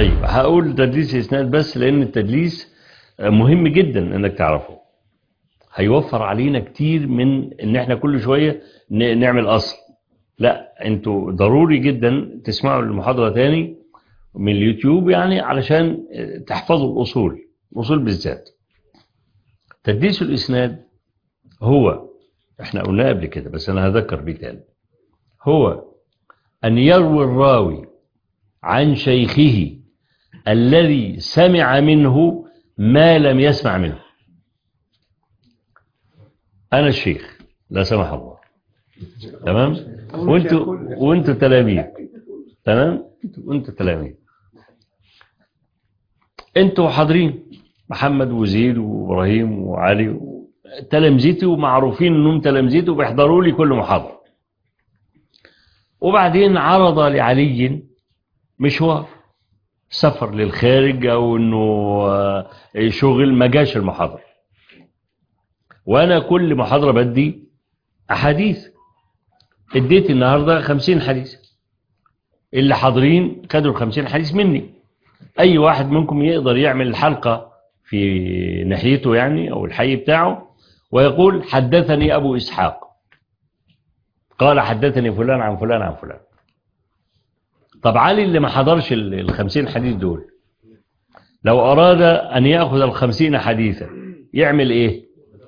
طيب هقول تدليس الاسناد بس لان التدليس مهم جدا انك تعرفه هيوفر علينا كتير من ان احنا كل شوية ن- نعمل اصل لا انتوا ضروري جدا تسمعوا المحاضرة تاني من اليوتيوب يعني علشان تحفظوا الاصول الاصول بالذات تدليس الاسناد هو احنا قلنا قبل كده بس انا هذكر بيه تاني هو ان يروي الراوي عن شيخه الذي سمع منه ما لم يسمع منه أنا الشيخ لا سمح الله تمام وانتوا وانتوا تلاميذ تمام وانتوا تلاميذ انتوا حاضرين محمد وزيد وابراهيم وعلي تلامذتي ومعروفين انهم تلامذتي وبيحضروا لي كل محاضره وبعدين عرض لعلي مشوار سفر للخارج او انه آه، شغل ما جاش المحاضره وانا كل محاضره بدي احاديث اديت النهارده 50 حديث اللي حاضرين خدوا ال 50 حديث مني اي واحد منكم يقدر يعمل الحلقه في ناحيته يعني او الحي بتاعه ويقول حدثني ابو اسحاق قال حدثني فلان عن فلان عن فلان طب علي اللي ما حضرش ال ال 50 حديث دول لو أراد أن يأخذ الخمسين حديثا يعمل إيه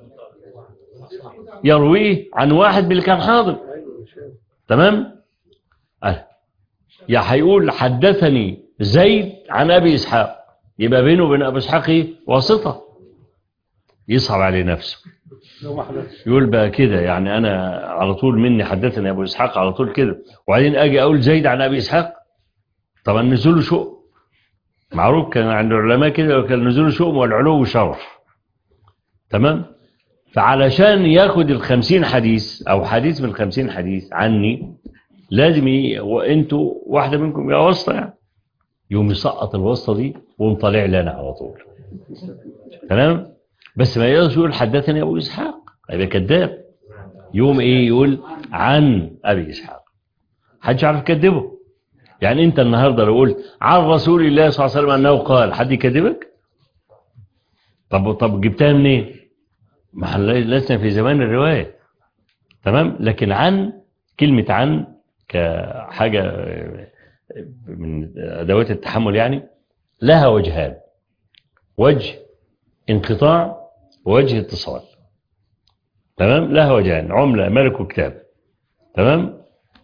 يرويه عن واحد من اللي كان حاضر تمام أه. يا هيقول حدثني زيد عن أبي إسحاق يبقى بينه وبين أبي إسحاق إيه؟ واسطة يصعب عليه نفسه لو ما حدثش يقول بقى كده يعني أنا على طول مني حدثني أبو إسحاق على طول كده وبعدين أجي أقول زيد عن أبي إسحاق طبعا نزوله شؤم معروف كان عند العلماء كده كان نزوله شؤم والعلو شرف تمام فعلشان ياخد الخمسين حديث أو حديث من الخمسين حديث عني لازم ي... وانتوا واحدة منكم يا واسطة يعني يوم يسقط الواسطة دي ومطلع لنا على طول تمام بس ما يقدرش يقول حدثني أبو إسحاق هيبقى كذاب يوم إيه يقول عن أبي إسحاق حدش عارف يكذبه يعني أنت النهاردة لو قلت عن رسول الله صلى الله عليه وسلم أنه قال حد يكذبك طب طب جبتها منين ما احنا لسنا في زمان الرواية تمام لكن عن كلمة عن كحاجة من أدوات التحمل يعني لها وجهان وجه انقطاع ووجه اتصال تمام لها وجهان عملة ملك وكتاب تمام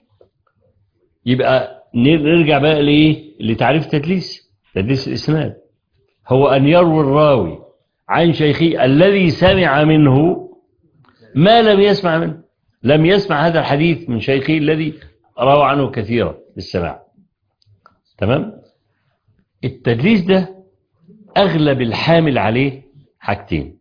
يبقى نرجع بقى لإيه لتعريف التدليس تدليس الإسناد هو أن يروي الراوي عن شيخه الذي سمع منه ما لم يسمع منه لم يسمع هذا الحديث من شيخه الذي روى عنه كثيرا بالسماع تمام التدليس ده أغلب الحامل عليه حاجتين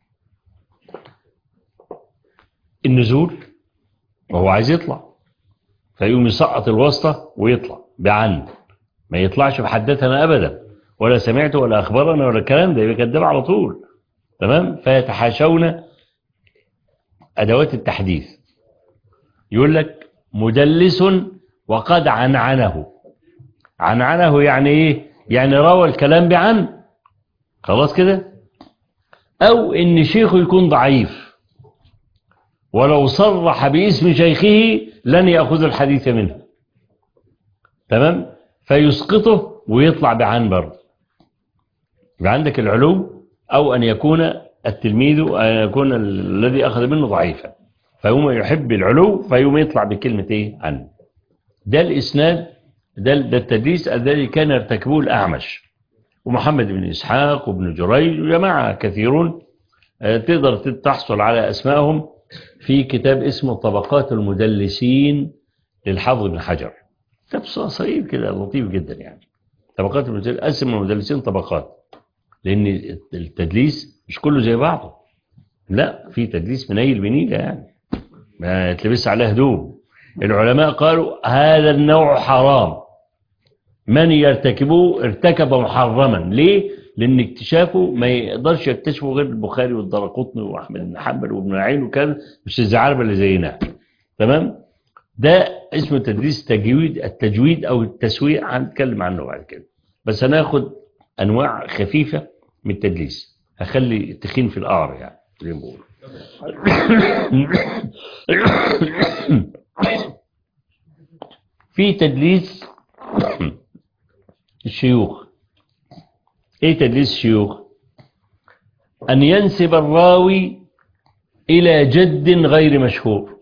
النزول وهو عايز يطلع فيقوم يسقط الواسطة ويطلع بعن ما يطلعش بحدثنا أبدا ولا سمعت ولا أخبرنا ولا الكلام ده يبقى كذاب على طول تمام فيتحاشون أدوات التحديث يقول لك مدلس وقد عنعنه عنعنه يعني ايه يعني روى الكلام بعن خلاص كده او ان شيخه يكون ضعيف ولو صرح باسم شيخه لن يأخذ الحديث منه تمام فيسقطه ويطلع بعن برضه يبقى عندك العلو او ان يكون التلميذ ان يكون الذي اخذ منه ضعيفا فيوم يحب العلو فيوم يطلع بكلمة ايه عن ده الاسناد ده, ده التدليس الذي كان يرتكبه الأعمش ومحمد بن إسحاق وابن جريج وجماعة كثيرون تقدر تحصل على أسمائهم في كتاب اسمه طبقات المدلسين للحافظ بن حجر كتاب صغير كده لطيف جدا يعني طبقات المدلسين قسم المدلسين طبقات لأن التدليس مش كله زي بعضه لا في تدليس منيل بنيلة يعني ما يتلبس عليه هدوم العلماء قالوا هذا النوع حرام من يرتكبه ارتكب محرما ليه؟ لأن اكتشافه ما يقدرش يكتشفه غير البخاري والدرقطني وأحمد بن حنبل وابن عين وكان مش الزعاربة اللي زينا تمام؟ ده اسمه تدريس تجويد التجويد أو التسويق هنتكلم عنه بعد كده بس هناخد أنواع خفيفة من التدليس هخلي التخين في القعر يعني زي ما بقول في تدليس الشيوخ ايه تدليس الشيوخ ان ينسب الراوي الى جد غير مشهور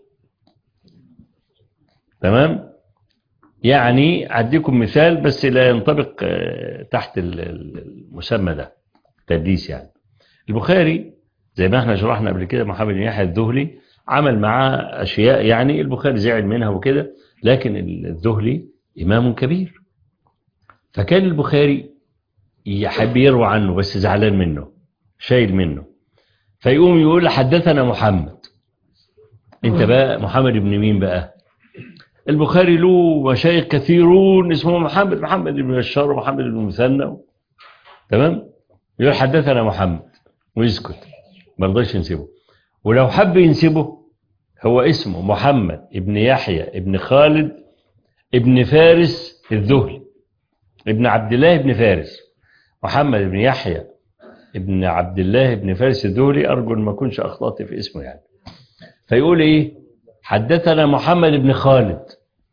تمام يعني اديكم مثال بس لا ينطبق آه، تحت ال- ال- المسمى ده تدليس يعني البخاري زي ما احنا شرحنا قبل كده محمد بن يحيى الذهلي عمل معاه اشياء يعني البخاري زعل منها وكده لكن الذهلي امام كبير فكان البخاري يحب يروى عنه بس زعلان منه شايل منه فيقوم يقول حدثنا محمد انت بقى محمد بن مين بقى البخاري له مشايخ كثيرون اسمه محمد محمد بن بشار ومحمد بن مثنى تمام يقول حدثنا محمد ويسكت ما رضاش ينسبه ولو حب ينسبه هو اسمه محمد ابن يحيى ابن خالد ابن فارس الذهلي ابن عبد الله ابن فارس محمد بن يحيى ابن عبد الله ابن فارس الذهلي أرجو أن ما أكونش أخطأت في اسمه يعني فيقول إيه حدثنا محمد بن خالد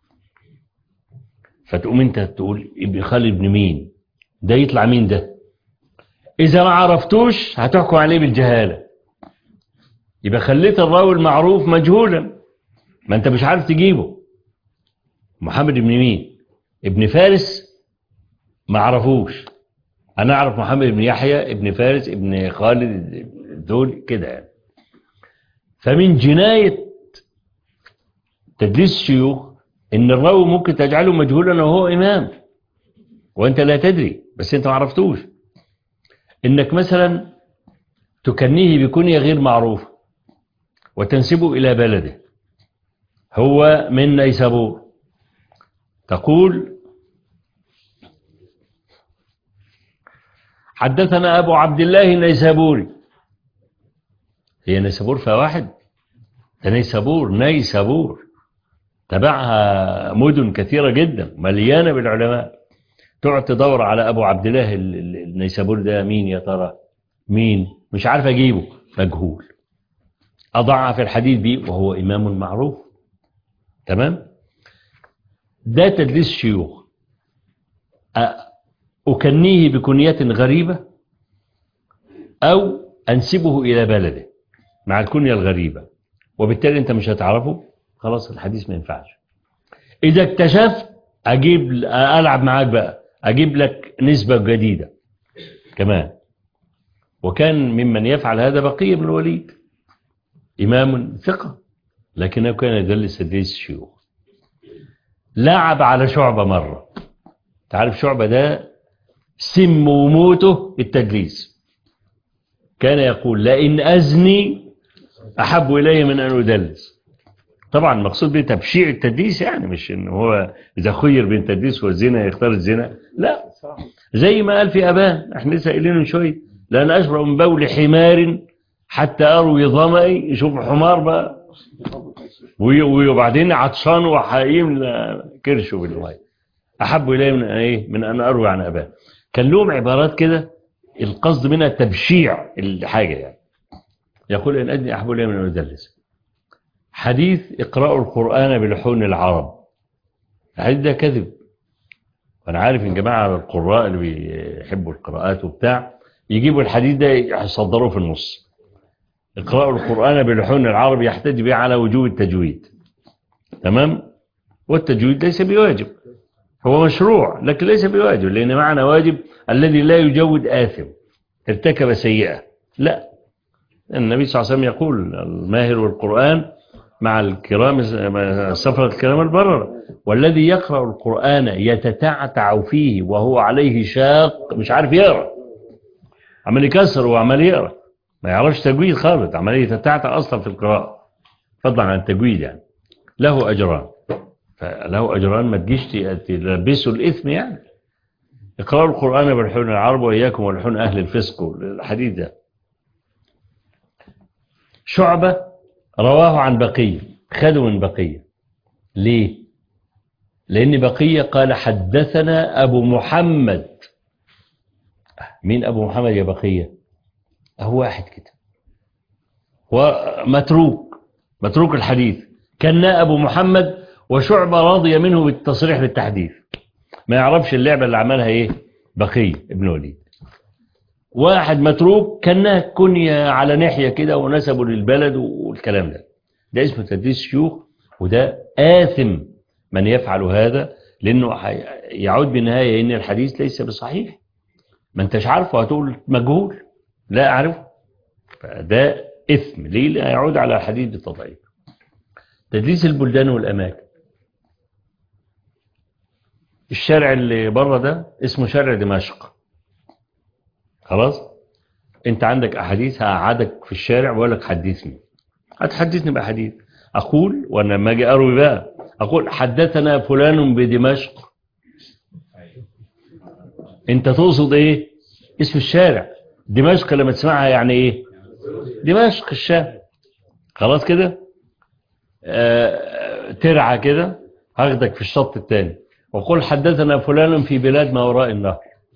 فتقوم أنت تقول ابن خالد ابن مين ده يطلع مين ده إذا ما عرفتوش هتحكم عليه بالجهالة يبقى خليت الراوي المعروف مجهولا ما أنت مش عارف تجيبه محمد بن مين ابن فارس ما عرفوش انا اعرف محمد بن يحيى ابن فارس ابن خالد دول كده يعني فمن جناية تدليس الشيوخ ان الراوي ممكن تجعله مجهولا وهو امام وانت لا تدري بس انت ما عرفتوش انك مثلا تكنيه بكنية غير معروفة وتنسبه الى بلده هو من نيسابور تقول حدثنا أبو عبد الله النيسابوري هي نيسابور فيها واحد ده نيسابور نيسابور تبعها مدن كثيرة جدا مليانة بالعلماء تقعد تدور على أبو عبد الله ال- ال- النيسابور ده مين يا ترى مين مش عارف أجيبه مجهول أضعف الحديث بيه وهو إمام معروف تمام ده تدليس شيوخ أ- أكنيه بكنية غريبة أو أنسبه إلى بلده مع الكنية الغريبة وبالتالي أنت مش هتعرفه خلاص الحديث ما ينفعش إذا اكتشفت أجيب ألعب معاك بقى أجيب لك نسبة جديدة كمان وكان ممن يفعل هذا بقية بن الوليد إمام ثقة لكنه كان يدلس تدليس الشيوخ لعب على شعبة مرة تعرف شعبة ده سم وموته التدليس كان يقول لئن أزني أحب إلي من أن أدلس طبعا المقصود به تبشيع التدليس يعني مش إن هو إذا خير بين التدليس والزنا يختار الزنا لا زي ما قال في أبان احنا لسه قايلين من شوية لأن أشرب من بول حمار حتى أروي ظمئي يشوف حمار بقى وي- وبعدين عطشان وحقيم كرشه بالماء أحب إلي من إيه من أن أروي عن أبان كان لهم عبارات كده القصد منها تبشيع الحاجة يعني يقول إن أدني أحب إلي من أن أدلس حديث اقرأوا القرآن بلحون العرب الحديث ده كذب أنا عارف إن جماعة القراء اللي بيحبوا القراءات وبتاع يجيبوا الحديث ده يصدروه في النص اقرأوا القرآن بلحون العرب يحتج به على وجوب التجويد تمام والتجويد ليس بواجب هو مشروع لكن ليس بواجب لأن معنى واجب الذي لا يجود آثم ارتكب سيئة لا النبي صلى الله عليه وسلم يقول الماهر والقرآن مع الكرام السفرة الكرام البررة والذي يقرأ القرآن يتتعتع فيه وهو عليه شاق مش عارف يقرأ عمال يكسر وعمال يقرأ ما يعرفش تجويد خالص عمال يتتعتع أصلا في القراءة فضلا عن التجويد يعني له أجران فله أجران ما تجيش تلبسوا الإثم يعني اقرأوا القرآن بالحون العرب وإياكم والحون أهل الفسق الحديث ده شعبة رواه عن بقية خدوا من بقية ليه لأن بقية قال حدثنا أبو محمد مين أبو محمد يا بقية هو واحد كده ومتروك متروك الحديث كان أبو محمد وشعبة راضية منه بالتصريح بالتحديث ما يعرفش اللعبة اللي عملها ايه بقية ابن وليد واحد متروك كان كنية على ناحية كده ونسبه للبلد والكلام ده ده اسمه تدريس شيوخ وده آثم من يفعل هذا لأنه يعود بالنهاية إن الحديث ليس بصحيح ما انتش عارفه هتقول مجهول لا أعرفه فده إثم ليه لا يعود على الحديث بالتضعيف تدريس البلدان والأماكن الشارع اللي بره ده اسمه شارع دمشق خلاص انت عندك احاديث هقعدك في الشارع واقول لك حدثني هتحدثني باحاديث اقول وانا لما اجي اروي بقى اقول حدثنا فلان بدمشق انت تقصد ايه اسم الشارع دمشق لما تسمعها يعني ايه دمشق الشام خلاص كده آه ترعى كده هاخدك في الشط الثاني وقل حدثنا فلان في بلاد ما وراء النهر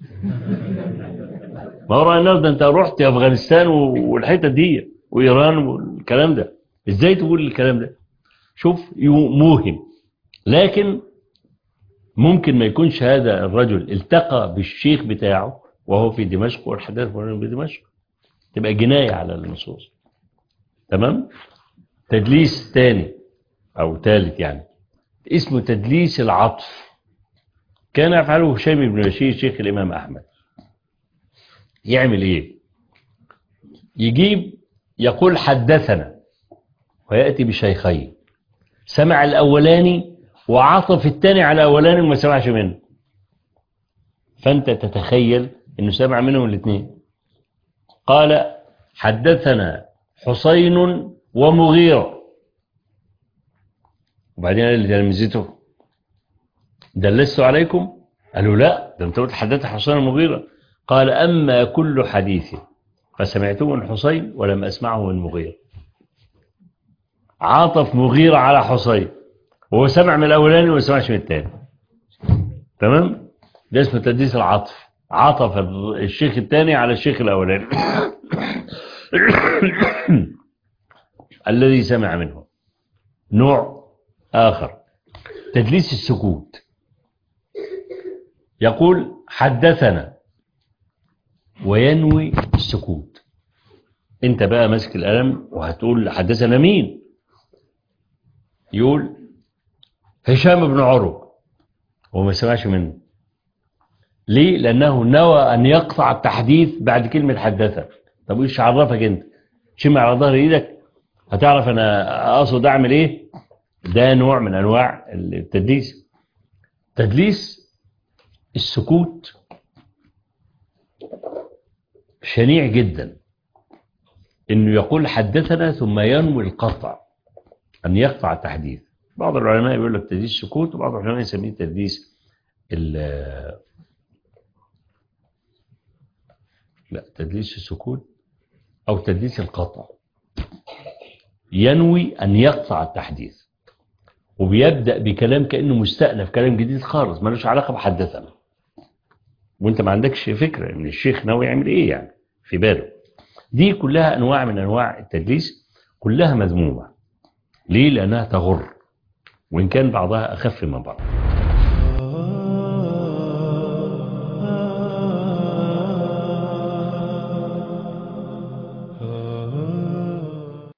ما وراء النهر ده انت رحت افغانستان والحته دي وايران والكلام ده ازاي تقول الكلام ده شوف موهم لكن ممكن ما يكونش هذا الرجل التقى بالشيخ بتاعه وهو في دمشق والحدث فلان بدمشق تبقى جناية على النصوص تمام تدليس تاني او ثالث يعني اسمه تدليس العطف كان يفعله هشام بن بشير شيخ الإمام أحمد يعمل إيه يجيب يقول حدثنا ويأتي بشيخين سمع الأولاني وعطف الثاني على الأولاني وما سمعش منه فأنت تتخيل أنه سمع منهم الاثنين قال حدثنا حسين ومغيرة وبعدين قال لتلميذته دلست عليكم قالوا لا ده انت قلت حدث حسين المغيرة قال أما كل حديث فسمعته من حسين ولم أسمعه من مغيرة عاطف مغيرة على حسين وهو سمع من الأولاني وما سمعش من الثاني تمام ده اسمه تدليس العطف عطف الشيخ الثاني على الشيخ الأولاني الذي سمع منه نوع آخر تدليس السكوت يقول حدثنا وينوي السكوت انت بقى ماسك القلم وهتقول حدثنا مين يقول هشام بن عروة وما سمعش منه ليه لانه نوى ان يقطع التحديث بعد كلمة حدثنا طب ايش عرفك انت شمع على ظهر ايدك هتعرف انا اقصد اعمل ايه ده نوع من انواع التدليس تدليس السكوت شنيع جدا انه يقول حدثنا ثم ينوي القطع ان يقطع التحديث بعض العلماء يقول لك تدليس السكوت وبعض العلماء يسميه تدليس لا تدليس السكوت او تدليس القطع ينوي ان يقطع التحديث وبيبدأ بكلام كأنه مستأنف كلام جديد خالص ملوش علاقة بحدثنا وانت ما عندكش فكرة ان الشيخ ناوي يعمل ايه يعني في باله دي كلها انواع من انواع التدليس كلها مذمومة ليه لانها تغر وان كان بعضها اخف من بعض